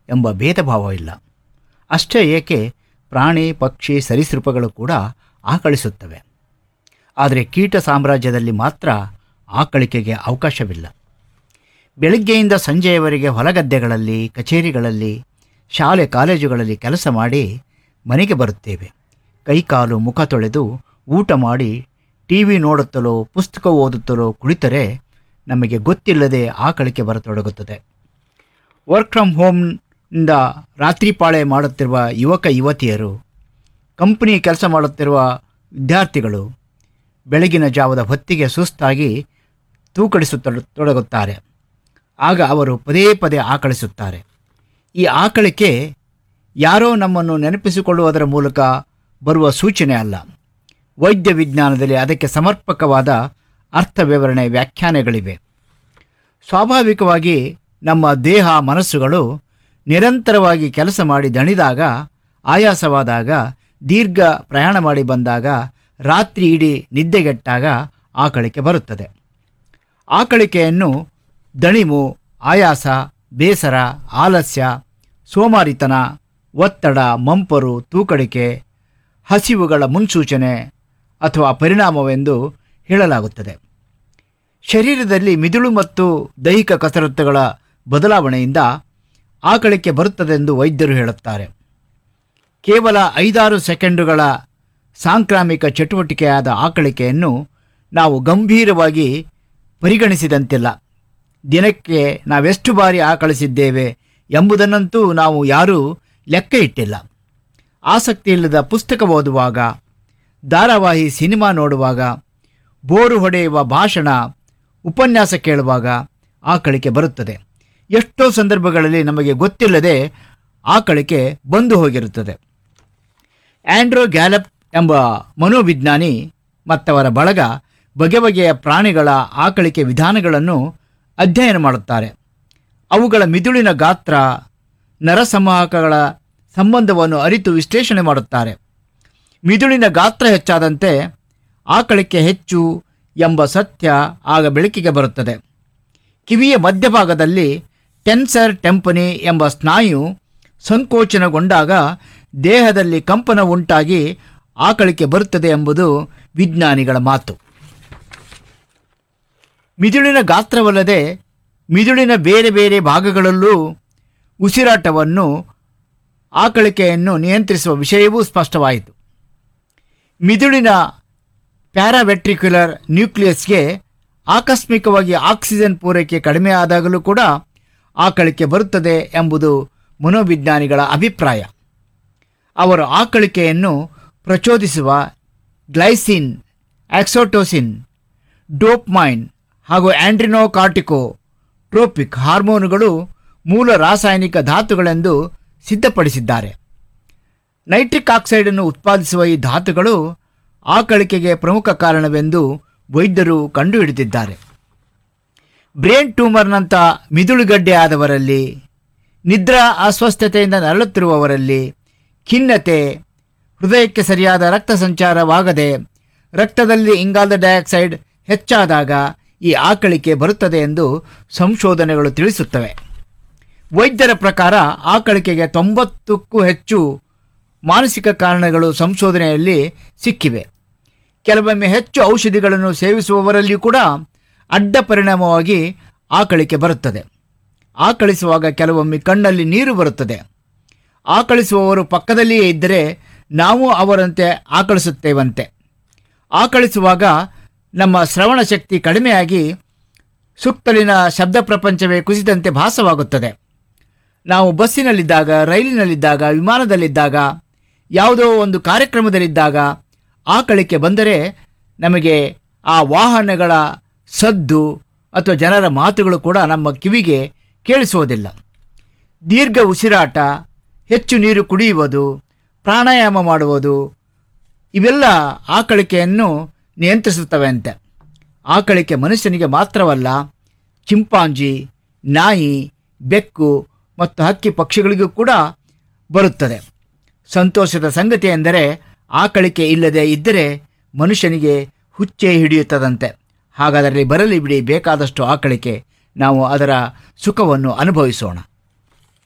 ಎಂಬ ಭೇದ ಭಾವವಿಲ್ಲ ಅಷ್ಟೇ ಏಕೆ ಪ್ರಾಣಿ ಪಕ್ಷಿ ಸರೀಸೃಪಗಳು ಕೂಡ ಆಕಳಿಸುತ್ತವೆ ಆದರೆ ಕೀಟ ಸಾಮ್ರಾಜ್ಯದಲ್ಲಿ ಮಾತ್ರ ಆಕಳಿಕೆಗೆ ಅವಕಾಶವಿಲ್ಲ ಬೆಳಗ್ಗೆಯಿಂದ ಸಂಜೆಯವರೆಗೆ ಹೊಲಗದ್ದೆಗಳಲ್ಲಿ ಕಚೇರಿಗಳಲ್ಲಿ ಶಾಲೆ ಕಾಲೇಜುಗಳಲ್ಲಿ ಕೆಲಸ ಮಾಡಿ ಮನೆಗೆ ಬರುತ್ತೇವೆ ಕೈಕಾಲು ಮುಖ ತೊಳೆದು ಊಟ ಮಾಡಿ ಟಿ ವಿ ನೋಡುತ್ತಲೋ ಪುಸ್ತಕ ಓದುತ್ತಲೋ ಕುಳಿತರೆ ನಮಗೆ ಗೊತ್ತಿಲ್ಲದೆ ಆಕಳಿಕೆ ಬರತೊಡಗುತ್ತದೆ ವರ್ಕ್ ಫ್ರಮ್ ಹೋಮ್ನಿಂದ ರಾತ್ರಿ ಪಾಳೆ ಮಾಡುತ್ತಿರುವ ಯುವಕ ಯುವತಿಯರು ಕಂಪನಿ ಕೆಲಸ ಮಾಡುತ್ತಿರುವ ವಿದ್ಯಾರ್ಥಿಗಳು ಬೆಳಗಿನ ಜಾವದ ಹೊತ್ತಿಗೆ ಸುಸ್ತಾಗಿ ತೂಕಡಿಸುತ್ತೊಡಗುತ್ತಾರೆ ಆಗ ಅವರು ಪದೇ ಪದೇ ಆಕಳಿಸುತ್ತಾರೆ ಈ ಆಕಳಿಕೆ ಯಾರೋ ನಮ್ಮನ್ನು ನೆನಪಿಸಿಕೊಳ್ಳುವುದರ ಮೂಲಕ ಬರುವ ಸೂಚನೆ ಅಲ್ಲ ವೈದ್ಯ ವಿಜ್ಞಾನದಲ್ಲಿ ಅದಕ್ಕೆ ಸಮರ್ಪಕವಾದ ಅರ್ಥ ವಿವರಣೆ ವ್ಯಾಖ್ಯಾನಗಳಿವೆ ಸ್ವಾಭಾವಿಕವಾಗಿ ನಮ್ಮ ದೇಹ ಮನಸ್ಸುಗಳು ನಿರಂತರವಾಗಿ ಕೆಲಸ ಮಾಡಿ ದಣಿದಾಗ ಆಯಾಸವಾದಾಗ ದೀರ್ಘ ಪ್ರಯಾಣ ಮಾಡಿ ಬಂದಾಗ ರಾತ್ರಿ ಇಡೀ ನಿದ್ದೆಗೆಟ್ಟಾಗ ಆಕಳಿಕೆ ಬರುತ್ತದೆ ಆಕಳಿಕೆಯನ್ನು ದಣಿವು ಆಯಾಸ ಬೇಸರ ಆಲಸ್ಯ ಸೋಮಾರಿತನ ಒತ್ತಡ ಮಂಪರು ತೂಕಡಿಕೆ ಹಸಿವುಗಳ ಮುನ್ಸೂಚನೆ ಅಥವಾ ಪರಿಣಾಮವೆಂದು ಹೇಳಲಾಗುತ್ತದೆ ಶರೀರದಲ್ಲಿ ಮಿದುಳು ಮತ್ತು ದೈಹಿಕ ಕಸರತ್ತುಗಳ ಬದಲಾವಣೆಯಿಂದ ಆಕಳಿಕೆ ಬರುತ್ತದೆಂದು ವೈದ್ಯರು ಹೇಳುತ್ತಾರೆ ಕೇವಲ ಐದಾರು ಸೆಕೆಂಡುಗಳ ಸಾಂಕ್ರಾಮಿಕ ಚಟುವಟಿಕೆಯಾದ ಆಕಳಿಕೆಯನ್ನು ನಾವು ಗಂಭೀರವಾಗಿ ಪರಿಗಣಿಸಿದಂತಿಲ್ಲ ದಿನಕ್ಕೆ ನಾವೆಷ್ಟು ಬಾರಿ ಆಕಳಿಸಿದ್ದೇವೆ ಎಂಬುದನ್ನಂತೂ ನಾವು ಯಾರೂ ಲೆಕ್ಕ ಇಟ್ಟಿಲ್ಲ ಆಸಕ್ತಿ ಇಲ್ಲದ ಪುಸ್ತಕ ಓದುವಾಗ ಧಾರಾವಾಹಿ ಸಿನಿಮಾ ನೋಡುವಾಗ ಬೋರು ಹೊಡೆಯುವ ಭಾಷಣ ಉಪನ್ಯಾಸ ಕೇಳುವಾಗ ಆಕಳಿಕೆ ಬರುತ್ತದೆ ಎಷ್ಟೋ ಸಂದರ್ಭಗಳಲ್ಲಿ ನಮಗೆ ಗೊತ್ತಿಲ್ಲದೆ ಆಕಳಿಕೆ ಬಂದು ಹೋಗಿರುತ್ತದೆ ಆಂಡ್ರೋ ಗ್ಯಾಲಪ್ ಎಂಬ ಮನೋವಿಜ್ಞಾನಿ ಮತ್ತವರ ಬಳಗ ಬಗೆ ಬಗೆಯ ಪ್ರಾಣಿಗಳ ಆಕಳಿಕೆ ವಿಧಾನಗಳನ್ನು ಅಧ್ಯಯನ ಮಾಡುತ್ತಾರೆ ಅವುಗಳ ಮಿದುಳಿನ ಗಾತ್ರ ನರಸಂವಾಹಕಗಳ ಸಂಬಂಧವನ್ನು ಅರಿತು ವಿಶ್ಲೇಷಣೆ ಮಾಡುತ್ತಾರೆ ಮಿದುಳಿನ ಗಾತ್ರ ಹೆಚ್ಚಾದಂತೆ ಆಕಳಿಕೆ ಹೆಚ್ಚು ಎಂಬ ಸತ್ಯ ಆಗ ಬೆಳಕಿಗೆ ಬರುತ್ತದೆ ಕಿವಿಯ ಮಧ್ಯಭಾಗದಲ್ಲಿ ಟೆನ್ಸರ್ ಟೆಂಪನಿ ಎಂಬ ಸ್ನಾಯು ಸಂಕೋಚನಗೊಂಡಾಗ ದೇಹದಲ್ಲಿ ಕಂಪನ ಉಂಟಾಗಿ ಆಕಳಿಕೆ ಬರುತ್ತದೆ ಎಂಬುದು ವಿಜ್ಞಾನಿಗಳ ಮಾತು ಮಿದುಳಿನ ಗಾತ್ರವಲ್ಲದೆ ಮಿದುಳಿನ ಬೇರೆ ಬೇರೆ ಭಾಗಗಳಲ್ಲೂ ಉಸಿರಾಟವನ್ನು ಆಕಳಿಕೆಯನ್ನು ನಿಯಂತ್ರಿಸುವ ವಿಷಯವೂ ಸ್ಪಷ್ಟವಾಯಿತು ಮಿದುಳಿನ ಪ್ಯಾರಾವೆಟ್ರಿಕ್ಯುಲರ್ ನ್ಯೂಕ್ಲಿಯಸ್ಗೆ ಆಕಸ್ಮಿಕವಾಗಿ ಆಕ್ಸಿಜನ್ ಪೂರೈಕೆ ಕಡಿಮೆ ಆದಾಗಲೂ ಕೂಡ ಆಕಳಿಕೆ ಬರುತ್ತದೆ ಎಂಬುದು ಮನೋವಿಜ್ಞಾನಿಗಳ ಅಭಿಪ್ರಾಯ ಅವರು ಆಕಳಿಕೆಯನ್ನು ಪ್ರಚೋದಿಸುವ ಗ್ಲೈಸಿನ್ ಆಕ್ಸೋಟೋಸಿನ್ ಡೋಪ್ಮೈನ್ ಹಾಗೂ ಆಂಡ್ರಿನೋಕಾರ್ಟಿಕೋ ಟ್ರೋಪಿಕ್ ಹಾರ್ಮೋನುಗಳು ಮೂಲ ರಾಸಾಯನಿಕ ಧಾತುಗಳೆಂದು ಸಿದ್ಧಪಡಿಸಿದ್ದಾರೆ ನೈಟ್ರಿಕ್ ಆಕ್ಸೈಡನ್ನು ಉತ್ಪಾದಿಸುವ ಈ ಧಾತುಗಳು ಆಕಳಿಕೆಗೆ ಪ್ರಮುಖ ಕಾರಣವೆಂದು ವೈದ್ಯರು ಕಂಡುಹಿಡಿದಿದ್ದಾರೆ ಬ್ರೇನ್ ಟ್ಯೂಮರ್ನಂಥ ಮಿದುಳುಗಡ್ಡೆ ಆದವರಲ್ಲಿ ನಿದ್ರಾ ಅಸ್ವಸ್ಥತೆಯಿಂದ ನರಳುತ್ತಿರುವವರಲ್ಲಿ ಖಿನ್ನತೆ ಹೃದಯಕ್ಕೆ ಸರಿಯಾದ ರಕ್ತ ಸಂಚಾರವಾಗದೆ ರಕ್ತದಲ್ಲಿ ಇಂಗಾಲದ ಡೈಆಕ್ಸೈಡ್ ಹೆಚ್ಚಾದಾಗ ಈ ಆಕಳಿಕೆ ಬರುತ್ತದೆ ಎಂದು ಸಂಶೋಧನೆಗಳು ತಿಳಿಸುತ್ತವೆ ವೈದ್ಯರ ಪ್ರಕಾರ ಆಕಳಿಕೆಗೆ ತೊಂಬತ್ತಕ್ಕೂ ಹೆಚ್ಚು ಮಾನಸಿಕ ಕಾರಣಗಳು ಸಂಶೋಧನೆಯಲ್ಲಿ ಸಿಕ್ಕಿವೆ ಕೆಲವೊಮ್ಮೆ ಹೆಚ್ಚು ಔಷಧಿಗಳನ್ನು ಸೇವಿಸುವವರಲ್ಲಿಯೂ ಕೂಡ ಅಡ್ಡ ಪರಿಣಾಮವಾಗಿ ಆಕಳಿಕೆ ಬರುತ್ತದೆ ಆಕಳಿಸುವಾಗ ಕೆಲವೊಮ್ಮೆ ಕಣ್ಣಲ್ಲಿ ನೀರು ಬರುತ್ತದೆ ಆಕಳಿಸುವವರು ಪಕ್ಕದಲ್ಲಿಯೇ ಇದ್ದರೆ ನಾವು ಅವರಂತೆ ಆಕಳಿಸುತ್ತೇವಂತೆ ಆಕಳಿಸುವಾಗ ನಮ್ಮ ಶ್ರವಣ ಶಕ್ತಿ ಕಡಿಮೆಯಾಗಿ ಸುತ್ತಲಿನ ಶಬ್ದ ಪ್ರಪಂಚವೇ ಕುಸಿದಂತೆ ಭಾಸವಾಗುತ್ತದೆ ನಾವು ಬಸ್ಸಿನಲ್ಲಿದ್ದಾಗ ರೈಲಿನಲ್ಲಿದ್ದಾಗ ವಿಮಾನದಲ್ಲಿದ್ದಾಗ ಯಾವುದೋ ಒಂದು ಕಾರ್ಯಕ್ರಮದಲ್ಲಿದ್ದಾಗ ಆಕಳಿಕೆ ಬಂದರೆ ನಮಗೆ ಆ ವಾಹನಗಳ ಸದ್ದು ಅಥವಾ ಜನರ ಮಾತುಗಳು ಕೂಡ ನಮ್ಮ ಕಿವಿಗೆ ಕೇಳಿಸುವುದಿಲ್ಲ ದೀರ್ಘ ಉಸಿರಾಟ ಹೆಚ್ಚು ನೀರು ಕುಡಿಯುವುದು ಪ್ರಾಣಾಯಾಮ ಮಾಡುವುದು ಇವೆಲ್ಲ ಆಕಳಿಕೆಯನ್ನು ನಿಯಂತ್ರಿಸುತ್ತವೆ ಅಂತೆ ಆಕಳಿಕೆ ಮನುಷ್ಯನಿಗೆ ಮಾತ್ರವಲ್ಲ ಚಿಂಪಾಂಜಿ ನಾಯಿ ಬೆಕ್ಕು ಮತ್ತು ಹಕ್ಕಿ ಪಕ್ಷಿಗಳಿಗೂ ಕೂಡ ಬರುತ್ತದೆ ಸಂತೋಷದ ಸಂಗತಿ ಎಂದರೆ ಆಕಳಿಕೆ ಇಲ್ಲದೆ ಇದ್ದರೆ ಮನುಷ್ಯನಿಗೆ ಹುಚ್ಚೆ ಹಿಡಿಯುತ್ತದಂತೆ ಹಾಗಾದರೆ ಬರಲಿ ಬಿಡಿ ಬೇಕಾದಷ್ಟು ಆಕಳಿಕೆ ನಾವು ಅದರ ಸುಖವನ್ನು ಅನುಭವಿಸೋಣ